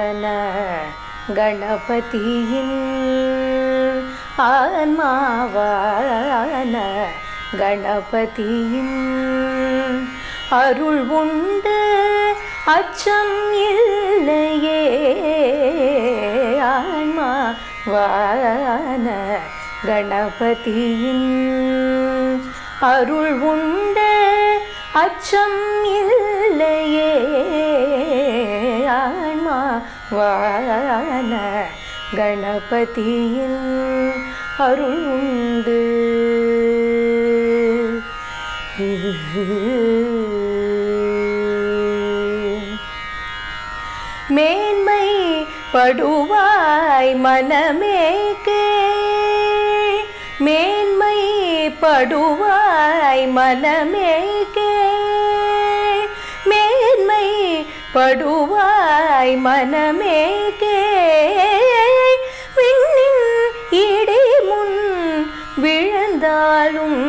கணபதியின் ஆன்மாவான கணபதியின் அருள் உண்டு அச்சம் இல்லையே ஆன்மாவான கணபதியின் அருள் உண்டு அச்சம் இல்லையே ஆன்மாவான கணபதியின் அருள் உண்டு மேன்மை படுவாய் மனமே கேள் மேன்மை படுவாய் மனமே கேள் மேன்மை படுவாய் மனமே கேள் விண்ணின் இடி முன் விழுந்தாலும்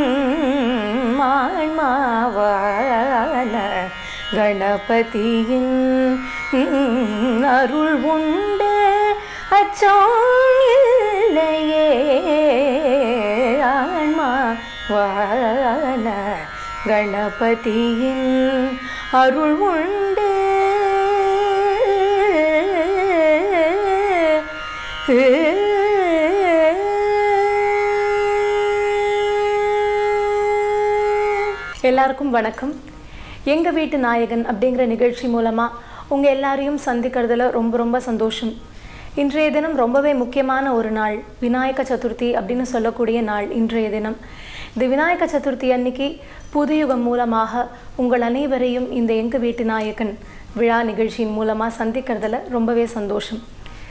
மான்மாவான கணபதியின் அருள் உண்டு அச்சம் இல்லையே ஆன்மாவான கணபதியின் அருள் உண்டு எல்லாருக்கும் வணக்கம் எங்கள் வீட்டு நாயகன் அப்படிங்கிற நிகழ்ச்சி மூலமாக உங்கள் எல்லாரையும் சந்திக்கிறதுல ரொம்ப ரொம்ப சந்தோஷம் இன்றைய தினம் ரொம்பவே முக்கியமான ஒரு நாள் விநாயக சதுர்த்தி அப்படின்னு சொல்லக்கூடிய நாள் இன்றைய தினம் இந்த விநாயக சதுர்த்தி அன்னைக்கு புதுயுகம் மூலமாக உங்கள் அனைவரையும் இந்த எங்கள் வீட்டு நாயகன் விழா நிகழ்ச்சியின் மூலமாக சந்திக்கிறதுல ரொம்பவே சந்தோஷம்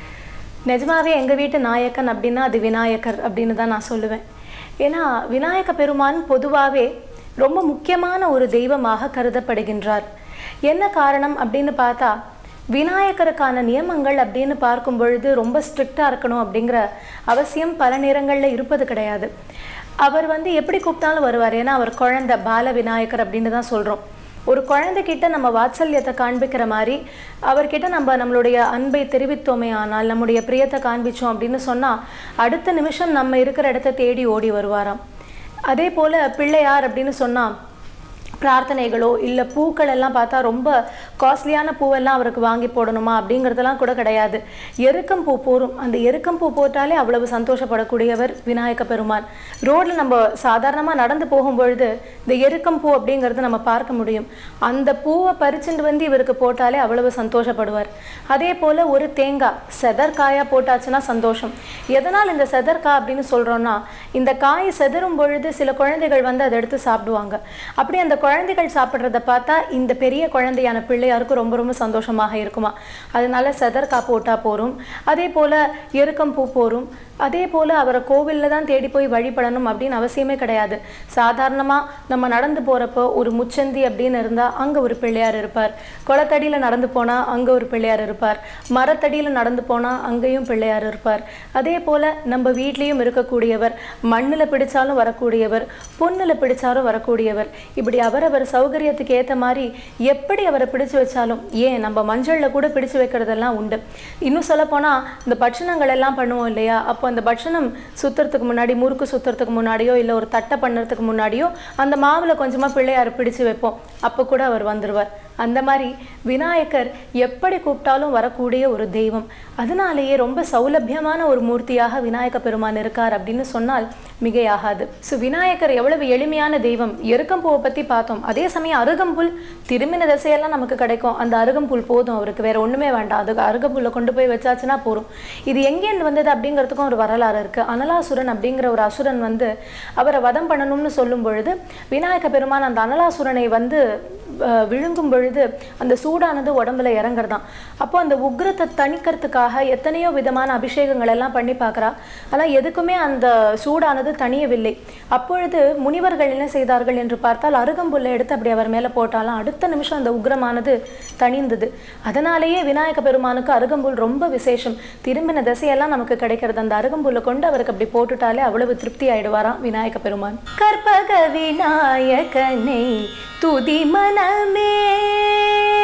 நிஜமாவே எங்கள் வீட்டு நாயக்கன் அப்படின்னா அது விநாயகர் அப்படின்னு தான் நான் சொல்லுவேன் ஏன்னா விநாயக பெருமான் பொதுவாகவே ரொம்ப முக்கியமான ஒரு தெய்வமாக கருதப்படுகின்றார் என்ன காரணம் அப்படின்னு பார்த்தா விநாயகருக்கான நியமங்கள் அப்படின்னு பார்க்கும் பொழுது ரொம்ப ஸ்ட்ரிக்டாக இருக்கணும் அப்படிங்கிற அவசியம் பல நேரங்களில் இருப்பது கிடையாது அவர் வந்து எப்படி கூப்பிட்டாலும் வருவார் ஏன்னா அவர் குழந்தை பால விநாயகர் அப்படின்னு தான் சொல்கிறோம் ஒரு குழந்தைகிட்ட நம்ம வாத்சல்யத்தை காண்பிக்கிற மாதிரி அவர்கிட்ட நம்ம நம்மளுடைய அன்பை தெரிவித்தோமே ஆனால் நம்முடைய பிரியத்தை காண்பிச்சோம் அப்படின்னு சொன்னால் அடுத்த நிமிஷம் நம்ம இருக்கிற இடத்த தேடி ஓடி வருவாராம் அதே போல் பிள்ளையார் அப்படின்னு சொன்னால் பிரார்த்தனைகளோ இல்லை பூக்கள் எல்லாம் பார்த்தா ரொம்ப காஸ்ட்லியான பூவெல்லாம் அவருக்கு வாங்கி போடணுமா அப்படிங்கிறதெல்லாம் கூட கிடையாது எருக்கம் பூ போரும் அந்த எருக்கம் பூ போட்டாலே அவ்வளவு சந்தோஷப்படக்கூடியவர் விநாயக பெருமான் ரோட்டில் நம்ம சாதாரணமாக நடந்து போகும்பொழுது இந்த எருக்கம் பூ அப்படிங்கிறது நம்ம பார்க்க முடியும் அந்த பூவை பறிச்சுட்டு வந்து இவருக்கு போட்டாலே அவ்வளவு சந்தோஷப்படுவார் அதே போல் ஒரு தேங்காய் செதற்காயாக போட்டாச்சுன்னா சந்தோஷம் எதனால் இந்த செதற்காய் அப்படின்னு சொல்கிறோன்னா இந்த காய் செதறும் பொழுது சில குழந்தைகள் வந்து அதை எடுத்து சாப்பிடுவாங்க அப்படி அந்த குழந்தைகள் சாப்பிட்றத பார்த்தா இந்த பெரிய குழந்தையான பிள்ளையாருக்கு ரொம்ப ரொம்ப சந்தோஷமாக இருக்குமா அதனால செதற்காய் போட்டால் போரும் அதே போல் எருக்கம் பூ போரும் அதே போல் அவரை கோவிலில் தான் தேடி போய் வழிபடணும் அப்படின்னு அவசியமே கிடையாது சாதாரணமாக நம்ம நடந்து போகிறப்போ ஒரு முச்சந்தி அப்படின்னு இருந்தால் அங்கே ஒரு பிள்ளையார் இருப்பார் குளத்தடியில் நடந்து போனால் அங்கே ஒரு பிள்ளையார் இருப்பார் மரத்தடியில் நடந்து போனால் அங்கேயும் பிள்ளையார் இருப்பார் அதே போல் நம்ம வீட்லேயும் இருக்கக்கூடியவர் மண்ணில் பிடிச்சாலும் வரக்கூடியவர் பொண்ணில் பிடிச்சாலும் வரக்கூடியவர் இப்படி அவரவர் சௌகரியத்துக்கு ஏற்ற மாதிரி எப்படி அவரை பிடிச்சு வச்சாலும் ஏன் நம்ம மஞ்சளில் கூட பிடிச்சு வைக்கிறதெல்லாம் உண்டு இன்னும் சொல்லப்போனால் இந்த பட்சணங்கள் எல்லாம் பண்ணுவோம் இல்லையா அப்போ அந்த பட்சணம் சுத்துறதுக்கு முன்னாடி முறுக்கு சுத்துறதுக்கு முன்னாடியோ இல்லை ஒரு தட்டை பண்ணுறதுக்கு முன்னாடியோ அந்த மாவில் கொஞ்சமாக பிள்ளையார் பிடிச்சு வைப்போம் அப்போ கூட அவர் வந்துடுவார் அந்த மாதிரி விநாயகர் எப்படி கூப்பிட்டாலும் வரக்கூடிய ஒரு தெய்வம் அதனாலேயே ரொம்ப சௌலபியமான ஒரு மூர்த்தியாக விநாயக பெருமான் இருக்கார் அப்படின்னு சொன்னால் மிகையாகாது ஸோ விநாயகர் எவ்வளவு எளிமையான தெய்வம் எருக்கம்பூவை பற்றி பார்த்தோம் அதே சமயம் அருகம்புல் திரும்பின திசையெல்லாம் நமக்கு கிடைக்கும் அந்த அருகம்புல் போதும் அவருக்கு வேற ஒன்றுமே வேண்டாம் அதுக்கு அருகம்புல்லை கொண்டு போய் வச்சாச்சுன்னா போதும் இது எங்கேருந்து வந்தது அப்படிங்கிறதுக்கும் ஒரு வரலாறு இருக்குது அனலாசுரன் அப்படிங்கிற ஒரு அசுரன் வந்து அவரை வதம் பண்ணணும்னு சொல்லும் பொழுது விநாயக பெருமான் அந்த அனலாசுரனை வந்து அஹ், விழுங்கும் பொழுது அந்த சூடானது உடம்புல இறங்குறதாம் அப்போ அந்த உக்ரத்தை தணிக்கிறதுக்காக எத்தனையோ விதமான அபிஷேகங்கள் எல்லாம் பண்ணி பார்க்குறா ஆனால் எதுக்குமே அந்த சூடானது தணியவில்லை அப்பொழுது முனிவர்கள் என்ன செய்தார்கள் என்று பார்த்தால் அருகம்புல்லை எடுத்து அப்படி அவர் மேலே போட்டாலாம் அடுத்த நிமிஷம் அந்த உக்ரமானது தணிந்தது அதனாலேயே விநாயக பெருமானுக்கு அருகம்புல் ரொம்ப விசேஷம் திரும்பின திசையெல்லாம் நமக்கு கிடைக்கிறது அந்த அருகம்புல்லை கொண்டு அவருக்கு அப்படி போட்டுட்டாலே அவ்வளவு திருப்தி ஆயிடுவாராம் விநாயக பெருமான் கற்பக விநாயகனை துதி மனமே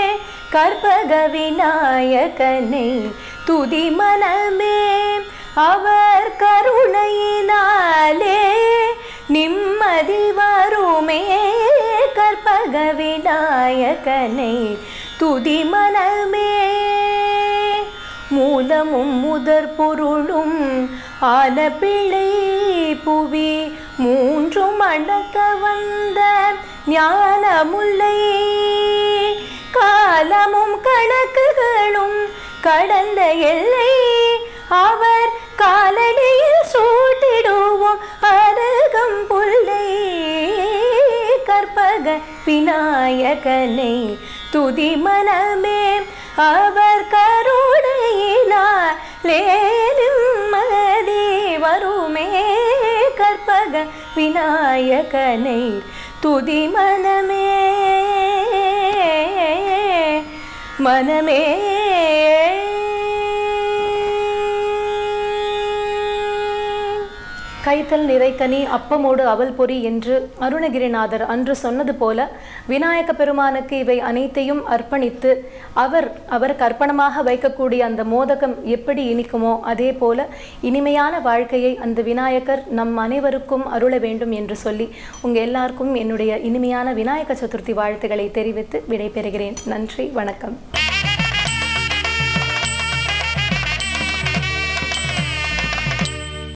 கற்பக விநாயகனை துதி மனமே அவர் கருணையினாலே நிம்மதி வருமே கற்பக விநாயகனை துதி மனமே மூலமும் முதற் பொருளும் ஆன பிழை புவி மூன்றும் அடக்க வந்த ஞானமுல்லை காலமும் கணக்குகளும் கடந்த எல்லை அவர் காலடியில் சூட்டிடுவோம் அருகம் புல்லை கற்பக விநாயகனை துதி மனமே அவர் கருணையினாலே நிம்மதி வருமே கற்பக விநாயகனை துதி மனமே மனமே கைத்தல் நிறைக்கனி அப்பமோடு அவல் பொறி என்று அருணகிரிநாதர் அன்று சொன்னது போல விநாயக பெருமானுக்கு இவை அனைத்தையும் அர்ப்பணித்து அவர் அவர் கற்பனமாக வைக்கக்கூடிய அந்த மோதகம் எப்படி இனிக்குமோ அதே போல இனிமையான வாழ்க்கையை அந்த விநாயகர் நம் அனைவருக்கும் அருள வேண்டும் என்று சொல்லி உங்க எல்லாருக்கும் என்னுடைய இனிமையான விநாயக சதுர்த்தி வாழ்த்துக்களை தெரிவித்து விடைபெறுகிறேன் நன்றி வணக்கம்